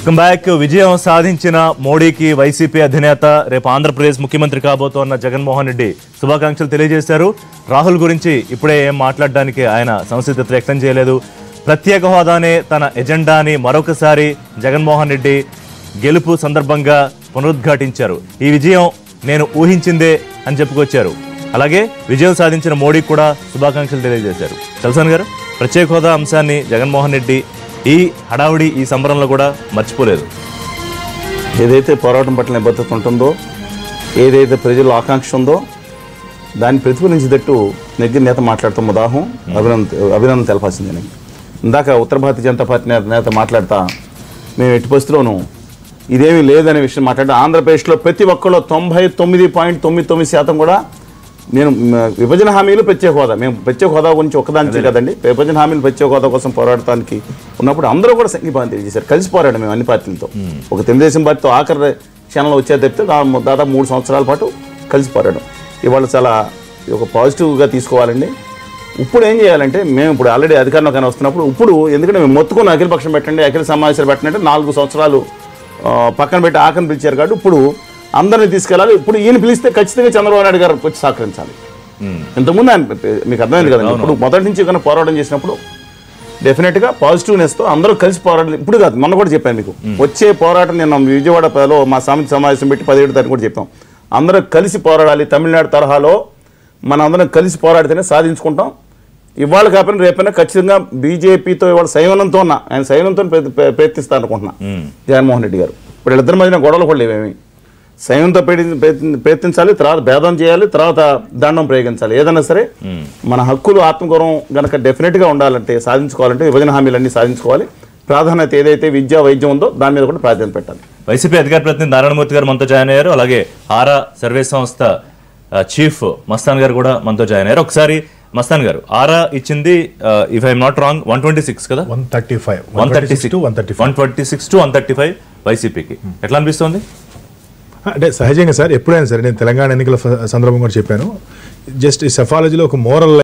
welcome back విజయం సాధించిన మోడీకి వైసీపీ అధినేత రేపు ఆంధ్రప్రదేశ్ ముఖ్యమంత్రి కాబోతోన్న జగన్మోహన్ రెడ్డి శుభాకాంక్షలు తెలియజేశారు రాహుల్ గురించి ఇప్పుడే ఏం మాట్లాడడానికి ఆయన సంసిద్ధత వ్యక్తం చేయలేదు ప్రత్యేక హోదానే తన ఎజెండాని మరొకసారి జగన్మోహన్ రెడ్డి గెలుపు సందర్భంగా పునరుద్ఘాటించారు ఈ విజయం నేను ఊహించిందే అని చెప్పుకొచ్చారు అలాగే విజయం సాధించిన మోడీకి కూడా శుభాకాంక్షలు తెలియజేశారు చల్సాన్ గారు ప్రత్యేక హోదా అంశాన్ని జగన్మోహన్ రెడ్డి ఈ హడావుడి ఈ సంబరంలో కూడా మర్చిపోలేదు ఏదైతే పోరాటం పట్ల నిబద్ధత ఉంటుందో ఏదైతే ప్రజల ఆకాంక్ష ఉందో దాన్ని ప్రతిఫలించేటట్టు నెగ్గిన నేత మాట్లాడతాం ఉదాహం అభినందన అభినందన తెలపాల్సిందని ఇందాక ఉత్తర భారతీయ జనతా పార్టీ నేత నేత మాట్లాడతా మేము ఎట్టి పరిస్థితిలోనూ ఇదేమీ లేదనే విషయం మాట్లాడి ఆంధ్రప్రదేశ్లో ప్రతి ఒక్కళ్ళు తొంభై తొమ్మిది పాయింట్ తొమ్మిది తొమ్మిది శాతం కూడా నేను మ, విభజన హామీలు ప్రత్యేక హోదా మేము ప్రత్యేక హోదా గురించి ఒకదానికి కదండి విభజన హామీలు ప్రత్యేక హోదా కోసం పోరాడటానికి ఉన్నప్పుడు అందరూ కూడా సంఘీభావం తెలియజేశారు కలిసి పోరాడు మేము అన్ని పార్టీలతో ఒక తెలుగుదేశం పార్టీతో ఆఖరి క్షణంలో వచ్చేది తప్పితే దా- దాదాపు మూడు సంవత్సరాల పాటు కలిసి పోరాడడం ఇవాళ చాలా ఒక పాజిటివ్గా తీసుకోవాలండి ఇప్పుడు ఏం చేయాలంటే మేము ఇప్పుడు ఆల్రెడీ అధికారంలో కానీ వస్తున్నప్పుడు ఇప్పుడు ఎందుకంటే మేము మొత్తుకుని అఖిల పక్షం పెట్టండి అఖిల సమావేశాలు పెట్టండి అంటే నాలుగు సంవత్సరాలు ఆ, పక్కన పెట్టి ఆకని పిలిచారు కాబట్టి ఇప్పుడు అందరిని తీసుకెళ్ళాలి ఇప్పుడు ఈయన పిలిస్తే ఖచ్చితంగా చంద్రబాబు నాయుడు గారు వచ్చి సహకరించాలి ఇంతకుముందు ఆయన మీకు అర్థమైంది కదండి ఇప్పుడు మొదటి నుంచి కన్నా పోరాటం చేసినప్పుడు డెఫినెట్గా పాజిటివ్నెస్తో అందరూ కలిసి పోరాడాలి ఇప్పుడు కాదు మొన్న కూడా చెప్పాను మీకు వచ్చే పోరాటం నేను విజయవాడలో మా సమితి సమావేశం పెట్టి పదిహేడు తారీఖు కూడా చెప్పాం అందరూ కలిసి పోరాడాలి తమిళనాడు తరహాలో మన అందరం కలిసి పోరాడితేనే సాధించుకుంటాం ఇవాళ కాకపోయినా రేపైనా ఖచ్చితంగా బీజేపీతో ఇవాళ సంయమనంతో ఉన్నా ఆయన సంయమనంతో ప్రయత్నిస్తా అనుకుంటున్నా జగన్మోహన్ రెడ్డి గారు ఇప్పుడు వీళ్ళిద్దరి మధ్యన గొడవలు కూడా లేవేమి సంయమనంతో ప్రయత్ని- ప్రయత్ని- ప్రయత్నించాలి తర్వాత భేదం చేయాలి తర్వాత దండం ప్రయోగించాలి ఏదైనా సరే మన హక్కులు ఆత్మగౌరవం గనక డెఫినెట్గా ఉండాలంటే సాధించుకోవాలంటే విభజన హామీలన్నీ సాధించుకోవాలి ప్రాధాన్యత ఏదైతే విద్య వైద్యం ఉందో దాని మీద కూడా ప్రాధాన్యత పెట్టాలి వైసీపీ అధికార ప్రతినిధి నారాయణమూర్తి గారు మనతో జాయిన్ అయ్యారు అలాగే ఆరా సర్వే సంస్థ ఆ, చీఫ్ మస్తాన్ గారు కూడా మనతో జాయిన్ అయ్యారు ఒకసారి మస్తాన్ గారు ఆరా ఇచ్చింది if I'm not wrong one twenty six కదా one thirty five one thirty six two one thirty one twenty six two one thirty five వైసీపీకి ఎట్లా అనిపిస్తుంది అంటే సహజంగా సార్ ఎప్పుడైనా సరే నేను తెలంగాణ ఎన్నికల ఫ- సందర్భం కూడా చెప్పాను జస్ట్ ఈ సెఫాలజీలో ఒక మోరల్